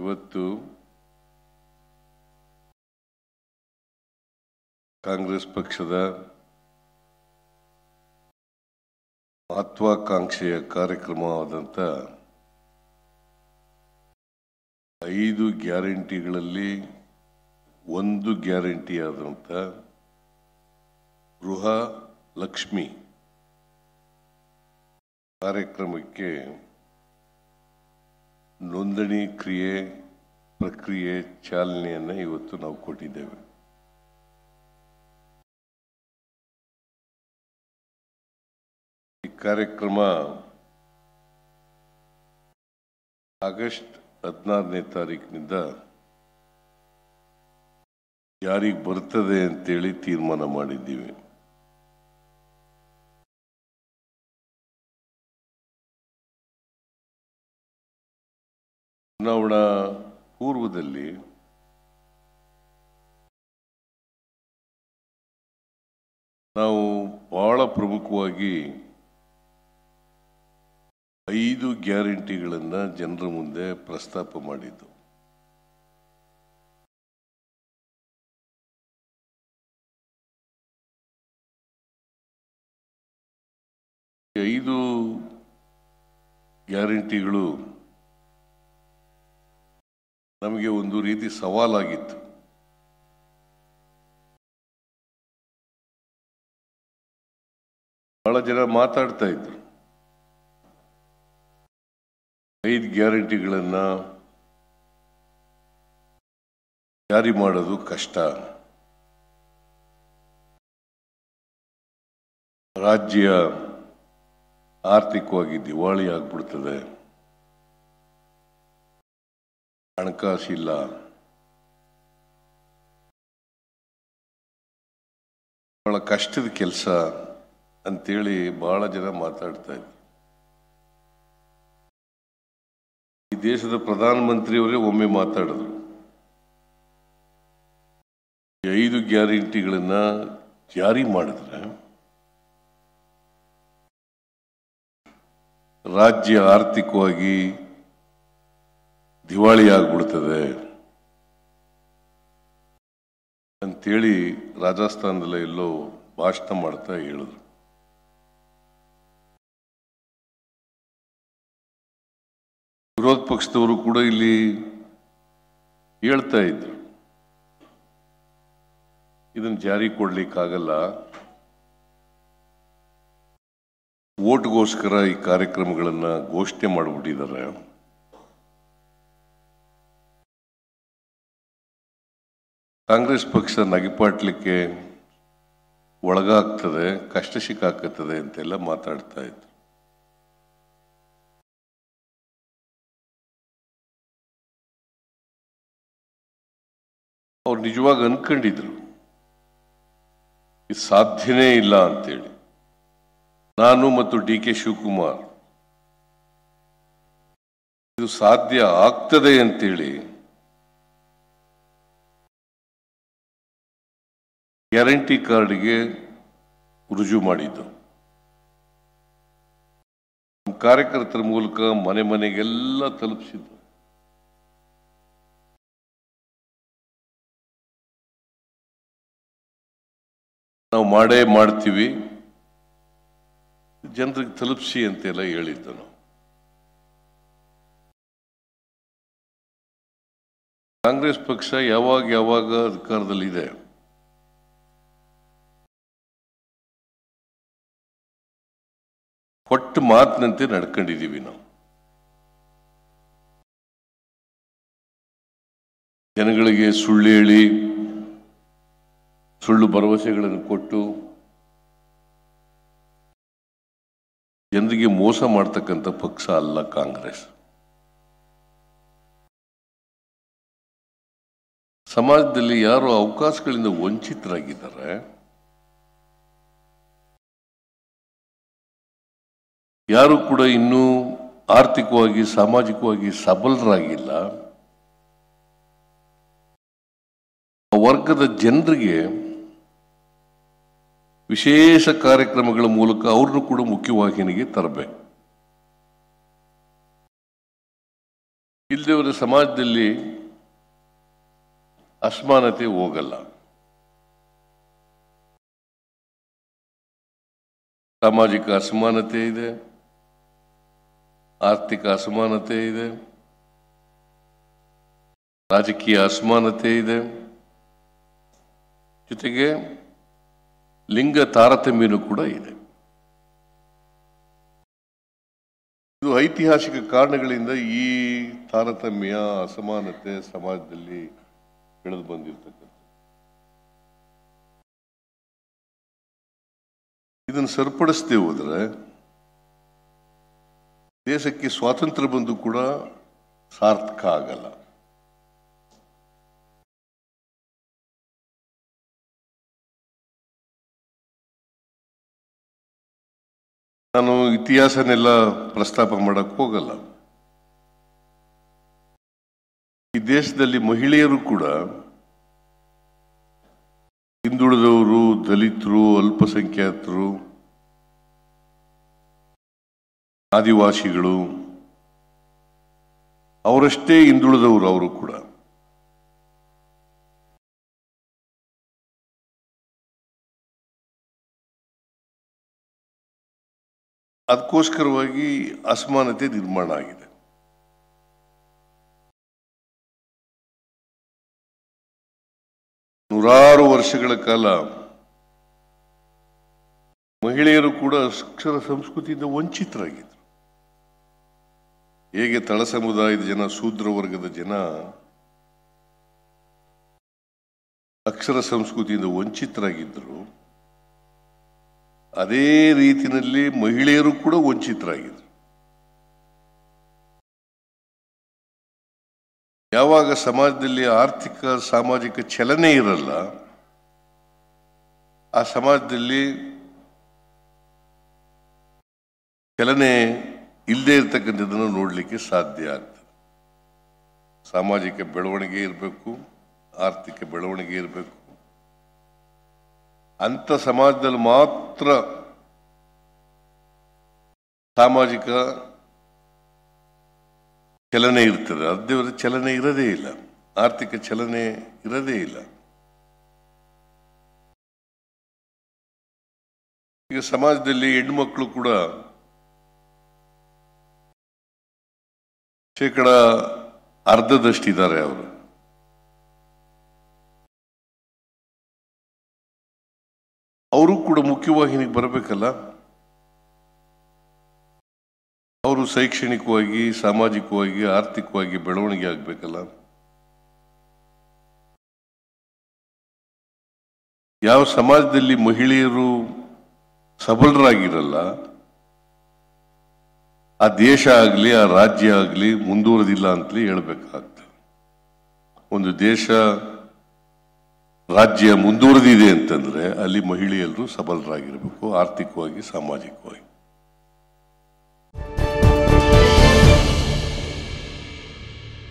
ಇವತ್ತು ಕಾಂಗ್ರೆಸ್ ಪಕ್ಷದ ಮಹತ್ವಾಕಾಂಕ್ಷೆಯ ಕಾರ್ಯಕ್ರಮವಾದಂಥ ಐದು ಗ್ಯಾರಂಟಿಗಳಲ್ಲಿ ಒಂದು ಗ್ಯಾರಂಟಿ ಆದಂಥ ಗೃಹ ಲಕ್ಷ್ಮಿ ಕಾರ್ಯಕ್ರಮಕ್ಕೆ ನೋಂದಣಿ ಕ್ರಿಯೆ ಪ್ರಕ್ರಿಯೆ ಚಾಲನೆಯನ್ನು ಇವತ್ತು ನಾವು ಕೊಟ್ಟಿದ್ದೇವೆ ಈ ಕಾರ್ಯಕ್ರಮ ಆಗಸ್ಟ್ ಹದಿನಾರನೇ ತಾರೀಕಿನಿಂದ ಜಾರಿಗೆ ಬರ್ತದೆ ಅಂತೇಳಿ ತೀರ್ಮಾನ ಮಾಡಿದ್ದೀವಿ ಚುನಾವಣಾ ಪೂರ್ವದಲ್ಲಿ ನಾವು ಬಹಳ ಪ್ರಮುಖವಾಗಿ ಐದು ಗ್ಯಾರಂಟಿಗಳನ್ನು ಜನರ ಮುಂದೆ ಪ್ರಸ್ತಾಪ ಮಾಡಿದ್ದು ಈ ಐದು ಗ್ಯಾರಂಟಿಗಳು ನಮಗೆ ಒಂದು ರೀತಿ ಸವಾಲಾಗಿತ್ತು ಬಹಳ ಜನ ಮಾತಾಡ್ತಾ ಇದ್ರು ಐದು ಗ್ಯಾರಂಟಿಗಳನ್ನ ಜಾರಿ ಮಾಡೋದು ಕಷ್ಟ ರಾಜ್ಯ ಆರ್ಥಿಕವಾಗಿ ದಿವಾಳಿ ಆಗ್ಬಿಡ್ತದೆ ಹಣಕಾಸಿಲ್ಲ ಬಹಳ ಕಷ್ಟದ ಕೆಲಸ ಅಂತೇಳಿ ಬಹಳ ಜನ ಮಾತಾಡ್ತಾ ಇದ್ರು ಈ ದೇಶದ ಪ್ರಧಾನಮಂತ್ರಿಯವರೇ ಒಮ್ಮೆ ಮಾತಾಡಿದ್ರು ಈ ಐದು ಗ್ಯಾರಂಟಿಗಳನ್ನ ಜಾರಿ ಮಾಡಿದ್ರೆ ರಾಜ್ಯ ಆರ್ಥಿಕವಾಗಿ ದಿವಾಳಿ ಆಗ್ಬಿಡ್ತದೆ ಅಂತೇಳಿ ರಾಜಸ್ಥಾನದಲ್ಲ ಎಲ್ಲೋ ಭಾಷಣ ಮಾಡ್ತಾ ಹೇಳಿದ್ರು ವಿರೋಧ ಪಕ್ಷದವರು ಕೂಡ ಇಲ್ಲಿ ಹೇಳ್ತಾ ಇದ್ರು ಇದನ್ನು ಜಾರಿ ಕೊಡ್ಲಿಕ್ಕಾಗಲ್ಲ ಓಟ್ಗೋಸ್ಕರ ಈ ಕಾರ್ಯಕ್ರಮಗಳನ್ನ ಘೋಷಣೆ ಮಾಡಿಬಿಟ್ಟಿದ್ದಾರೆ ಕಾಂಗ್ರೆಸ್ ಪಕ್ಷ ನಗಿಪಾಟ್ಲಿಕ್ಕೆ ಒಳಗಾಗ್ತದೆ ಕಷ್ಟ ಸಿಕ್ಕಾಕತ್ತದೆ ಅಂತೆಲ್ಲ ಮಾತಾಡ್ತಾ ಇದ್ರು ಅವ್ರು ನಿಜವಾಗಿ ಅನ್ಕೊಂಡಿದ್ರು ಇದು ಸಾಧ್ಯನೇ ಇಲ್ಲ ಅಂತೇಳಿ ನಾನು ಮತ್ತು ಡಿ ಕೆ ಶಿವಕುಮಾರ್ ಇದು ಸಾಧ್ಯ ಆಗ್ತದೆ ಅಂತೇಳಿ ಗ್ಯಾರಂಟಿ ಕಾರ್ಡ್ಗೆ ರುಜು ಮಾಡಿದ್ದು ನಮ್ಮ ಕಾರ್ಯಕರ್ತರ ಮೂಲಕ ಮನೆ ಮನೆಗೆಲ್ಲ ತಲುಪಿಸಿದ್ದು ನಾವು ಮಾಡೇ ಮಾಡ್ತೀವಿ ಜನರಿಗೆ ತಲುಪಿಸಿ ಅಂತೆಲ್ಲ ಹೇಳಿದ್ದು ನಾವು ಕಾಂಗ್ರೆಸ್ ಪಕ್ಷ ಯಾವಾಗ ಯಾವಾಗ ಅಧಿಕಾರದಲ್ಲಿದೆ ಕೊಟ್ಟ ಮಾತಿನಂತೆ ನಡ್ಕೊಂಡಿದ್ದೀವಿ ನಾವು ಜನಗಳಿಗೆ ಸುಳ್ಳು ಹೇಳಿ ಸುಳ್ಳು ಭರವಸೆಗಳನ್ನು ಕೊಟ್ಟು ಜನರಿಗೆ ಮೋಸ ಮಾಡ್ತಕ್ಕಂಥ ಪಕ್ಷ ಅಲ್ಲ ಕಾಂಗ್ರೆಸ್ ಸಮಾಜದಲ್ಲಿ ಯಾರು ಅವಕಾಶಗಳಿಂದ ವಂಚಿತರಾಗಿದ್ದಾರೆ ಯಾರು ಕೂಡ ಇನ್ನೂ ಆರ್ಥಿಕವಾಗಿ ಸಾಮಾಜಿಕವಾಗಿ ಸಬಲರಾಗಿಲ್ಲ ಆ ವರ್ಗದ ಜನರಿಗೆ ವಿಶೇಷ ಕಾರ್ಯಕ್ರಮಗಳ ಮೂಲಕ ಅವ್ರನ್ನು ಕೂಡ ಮುಖ್ಯವಾಹಿನಿಗೆ ತರಬೇಕು ಇಲ್ಲದವರ ಸಮಾಜದಲ್ಲಿ ಅಸಮಾನತೆ ಹೋಗಲ್ಲ ಸಾಮಾಜಿಕ ಅಸಮಾನತೆ ಇದೆ ಆರ್ಥಿಕ ಅಸಮಾನತೆ ಇದೆ ರಾಜಕೀಯ ಅಸಮಾನತೆ ಇದೆ ಜೊತೆಗೆ ಲಿಂಗ ತಾರತಮ್ಯನೂ ಕೂಡ ಇದೆ ಇದು ಐತಿಹಾಸಿಕ ಕಾರಣಗಳಿಂದ ಈ ತಾರತಮ್ಯ ಅಸಮಾನತೆ ಸಮಾಜದಲ್ಲಿ ಬೆಳೆದು ಬಂದಿರ್ತಕ್ಕಂಥ ಇದನ್ನು ಸರಿಪಡಿಸದೆ ಹೋದ್ರೆ ದೇಶಕ್ಕೆ ಸ್ವಾತಂತ್ರ್ಯ ಬಂದು ಕೂಡ ಸಾರ್ಥಕ ಆಗಲ್ಲ ನಾನು ಇತಿಹಾಸನೆಲ್ಲ ಪ್ರಸ್ತಾಪ ಮಾಡಕ್ ಹೋಗಲ್ಲ ಈ ದೇಶದಲ್ಲಿ ಮಹಿಳೆಯರು ಕೂಡ ಹಿಂದುಳಿದವರು ದಲಿತರು ಅಲ್ಪಸಂಖ್ಯಾತರು ಆದಿವಾಸಿಗಳು ಅವರಷ್ಟೇ ಹಿಂದುಳಿದವರು ಅವರು ಕೂಡ ಅದಕ್ಕೋಸ್ಕರವಾಗಿ ಅಸಮಾನತೆ ನಿರ್ಮಾಣ ಆಗಿದೆ ನೂರಾರು ವರ್ಷಗಳ ಕಾಲ ಮಹಿಳೆಯರು ಕೂಡ ಅಕ್ಷರ ಸಂಸ್ಕೃತಿಯಿಂದ ವಂಚಿತರಾಗಿದ್ದರು ಹೇಗೆ ತಳ ಸಮುದಾಯದ ಜನ ಶೂದ್ರ ವರ್ಗದ ಜನ ಅಕ್ಷರ ಸಂಸ್ಕೃತಿಯಿಂದ ವಂಚಿತರಾಗಿದ್ದರು ಅದೇ ರೀತಿಯಲ್ಲಿ ಮಹಿಳೆಯರು ಕೂಡ ವಂಚಿತರಾಗಿದ್ರು ಯಾವಾಗ ಸಮಾಜದಲ್ಲಿ ಆರ್ಥಿಕ ಸಾಮಾಜಿಕ ಚಲನೆ ಇರಲ್ಲ ಆ ಸಮಾಜದಲ್ಲಿ ಚಲನೆ ಇಲ್ಲದೆ ಇರ್ತಕ್ಕಂಥದ್ದನ್ನು ನೋಡಲಿಕ್ಕೆ ಸಾಧ್ಯ ಆಗ್ತದೆ ಸಾಮಾಜಿಕ ಬೆಳವಣಿಗೆ ಇರಬೇಕು ಆರ್ಥಿಕ ಬೆಳವಣಿಗೆ ಇರಬೇಕು ಅಂತ ಸಮಾಜದಲ್ಲಿ ಮಾತ್ರ ಸಾಮಾಜಿಕ ಚಲನೆ ಇರ್ತದೆ ಅದೇವರ ಚಲನೆ ಇರದೇ ಇಲ್ಲ ಆರ್ಥಿಕ ಚಲನೆ ಇರದೇ ಇಲ್ಲ ಈಗ ಸಮಾಜದಲ್ಲಿ ಹೆಣ್ಮಕ್ಳು ಕೂಡ ಶೇಕಡ ಅರ್ಧದಷ್ಟಿದ್ದಾರೆ ಅವರು ಅವರು ಕೂಡ ಮುಖ್ಯವಾಹಿನಿಗೆ ಬರಬೇಕಲ್ಲ ಅವರು ಶೈಕ್ಷಣಿಕವಾಗಿ ಸಾಮಾಜಿಕವಾಗಿ ಆರ್ಥಿಕವಾಗಿ ಬೆಳವಣಿಗೆ ಆಗ್ಬೇಕಲ್ಲ ಯಾವ ಸಮಾಜದಲ್ಲಿ ಮಹಿಳೆಯರು ಸಬಲರಾಗಿರಲ್ಲ ಆ ದೇಶ ಆಗಲಿ ಆ ರಾಜ್ಯ ಆಗಲಿ ಮುಂದುವರೆದಿಲ್ಲ ಅಂತಲೇ ಹೇಳ್ಬೇಕಾಗ್ತದೆ ಒಂದು ದೇಶ ರಾಜ್ಯ ಮುಂದುವರೆದಿದೆ ಅಂತಂದ್ರೆ ಅಲ್ಲಿ ಮಹಿಳೆಯರು ಸಬಲರಾಗಿರಬೇಕು ಆರ್ಥಿಕವಾಗಿ ಸಾಮಾಜಿಕವಾಗಿ